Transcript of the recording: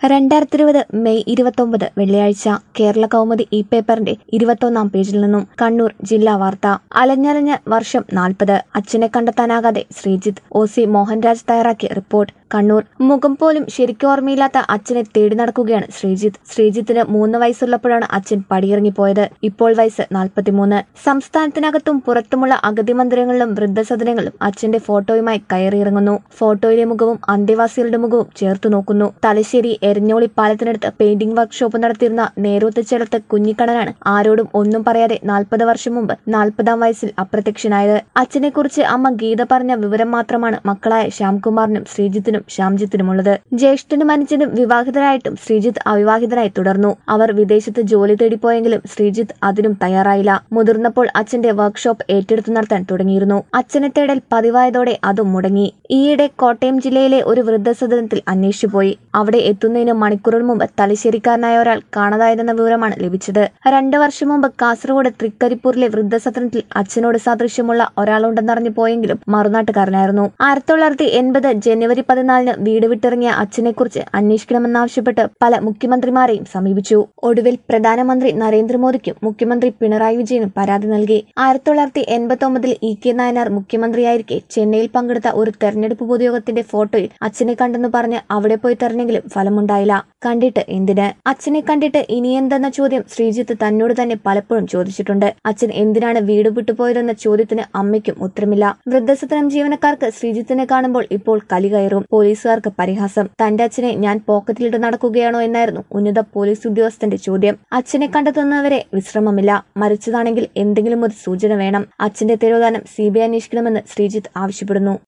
രണ്ടായിരത്തി ഇരുപത് മെയ് ഇരുപത്തൊമ്പത് വെള്ളിയാഴ്ച കേരള കൗമുദി ഇ പേപ്പറിന്റെ ഇരുപത്തൊന്നാം പേജിൽ നിന്നും കണ്ണൂർ ജില്ലാ വാർത്ത അലഞ്ഞലഞ്ഞ വർഷം നാൽപ്പത് അച്ഛനെ കണ്ടെത്താനാകാതെ ശ്രീജിത്ത് ഒ സി മോഹൻരാജ് തയ്യാറാക്കിയ റിപ്പോർട്ട് കണ്ണൂർ മുഖം പോലും ശരിക്കും ഓർമ്മയില്ലാത്ത അച്ഛനെ തേടി നടക്കുകയാണ് ശ്രീജിത്ത് ശ്രീജിത്തിന് മൂന്ന് വയസ്സുള്ളപ്പോഴാണ് അച്ഛൻ പടിയിറങ്ങിപ്പോയത് ഇപ്പോൾ വയസ്സ് നാൽപ്പത്തിമൂന്ന് സംസ്ഥാനത്തിനകത്തും പുറത്തുമുള്ള അഗതി മന്ദിരങ്ങളിലും വൃദ്ധസദനങ്ങളിലും അച്ഛന്റെ ഫോട്ടോയുമായി കയറിയിറങ്ങുന്നു ഫോട്ടോയിലെ മുഖവും അന്തേവാസികളുടെ മുഖവും ചേർത്തു നോക്കുന്നു തലശ്ശേരി എരഞ്ഞോളി പാലത്തിനടുത്ത് പെയിന്റിംഗ് വർക്ക്ഷോപ്പ് നടത്തിയിരുന്ന നേരോത്ത് ചേർത്ത് കുഞ്ഞിക്കണ്ണനാണ് ആരോടും ഒന്നും പറയാതെ നാൽപ്പത് വർഷം മുമ്പ് നാൽപ്പതാം വയസ്സിൽ അപ്രത്യക്ഷനായത് അച്ഛനെക്കുറിച്ച് അമ്മ ഗീത പറഞ്ഞ വിവരം മാത്രമാണ് മക്കളായ ശ്യാംകുമാറിനും ശ്രീജിത്തിനും ശ്യാംജിത്തിനുമുള്ളത് ജ്യേഷ്ഠനും അനുജനും വിവാഹിതരായിട്ടും ശ്രീജിത്ത് അവിവാഹിതരായി തുടർന്നു അവർ വിദേശത്ത് ജോലി തേടിപ്പോയെങ്കിലും ശ്രീജിത്ത് അതിനും തയ്യാറായില്ല മുതിർന്നപ്പോൾ അച്ഛന്റെ വർക്ക്ഷോപ്പ് ഏറ്റെടുത്തു നടത്താൻ തുടങ്ങിയിരുന്നു അച്ഛനെ തേടൽ പതിവായതോടെ അതും മുടങ്ങി ഈയിടെ കോട്ടയം ജില്ലയിലെ ഒരു വൃദ്ധസദനത്തിൽ അന്വേഷിച്ചു പോയി അവിടെ എത്തുന്നതിന് മണിക്കൂറുകൾ മുമ്പ് തലശ്ശേരിക്കാരനായ ഒരാൾ കാണാതായതെന്ന വിവരമാണ് ലഭിച്ചത് രണ്ടു വർഷം മുമ്പ് കാസർഗോഡ് തൃക്കരിപ്പൂരിലെ വൃദ്ധസദനത്തിൽ അച്ഛനോട് സാദൃശ്യമുള്ള ഒരാളുണ്ടെന്നറിഞ്ഞു പോയെങ്കിലും മറുനാട്ടുകാരനായിരുന്നു ആയിരത്തി തൊള്ളായിരത്തി എൺപത് ജനുവരി പതിനാലിന് വീട് വിട്ടിറങ്ങിയ അച്ഛനെക്കുറിച്ച് അന്വേഷിക്കണമെന്നാവശ്യപ്പെട്ട് പല മുഖ്യമന്ത്രിമാരെയും സമീപിച്ചു ഒടുവിൽ പ്രധാനമന്ത്രി നരേന്ദ്രമോദിക്കും മുഖ്യമന്ത്രി പിണറായി വിജയനും പരാതി നൽകി ആയിരത്തി തൊള്ളായിരത്തി എൺപത്തി ഒമ്പതിൽ ഇ കെ നായനാർ മുഖ്യമന്ത്രിയായിരിക്കെ ചെന്നൈയിൽ പങ്കെടുത്ത ഒരു തെരഞ്ഞെടുപ്പ് പൊതുയോഗത്തിന്റെ ഫോട്ടോയിൽ അച്ഛനെ കണ്ടെന്ന് പറഞ്ഞ് അവിടെ പോയി തെരഞ്ഞെങ്കിലും ഫലമുണ്ടായില്ല കണ്ടിട്ട് എന്തിന് അച്ഛനെ കണ്ടിട്ട് ഇനിയെന്തെന്ന ചോദ്യം ശ്രീജിത്ത് തന്നോട് തന്നെ പലപ്പോഴും ചോദിച്ചിട്ടുണ്ട് അച്ഛൻ എന്തിനാണ് വീട് വിട്ടുപോയതെന്ന ചോദ്യത്തിന് അമ്മയ്ക്കും ഉത്തരമില്ല വൃദ്ധസദനം ജീവനക്കാർക്ക് ശ്രീജിത്തിനെ കാണുമ്പോൾ ഇപ്പോൾ കലി കയറും പോലീസുകാർക്ക് പരിഹാസം തന്റെ അച്ഛനെ ഞാൻ പോക്കറ്റിലിട്ട് നടക്കുകയാണോ എന്നായിരുന്നു ഉന്നത പോലീസ് ഉദ്യോഗസ്ഥന്റെ ചോദ്യം അച്ഛനെ കണ്ടെത്തുന്നവരെ വിശ്രമമില്ല മരിച്ചതാണെങ്കിൽ എന്തെങ്കിലും ഒരു സൂചന വേണം അച്ഛന്റെ തിരോധാനം സി ബി ഐ അന്വേഷിക്കണമെന്ന് ശ്രീജിത്ത് ആവശ്യപ്പെടുന്നു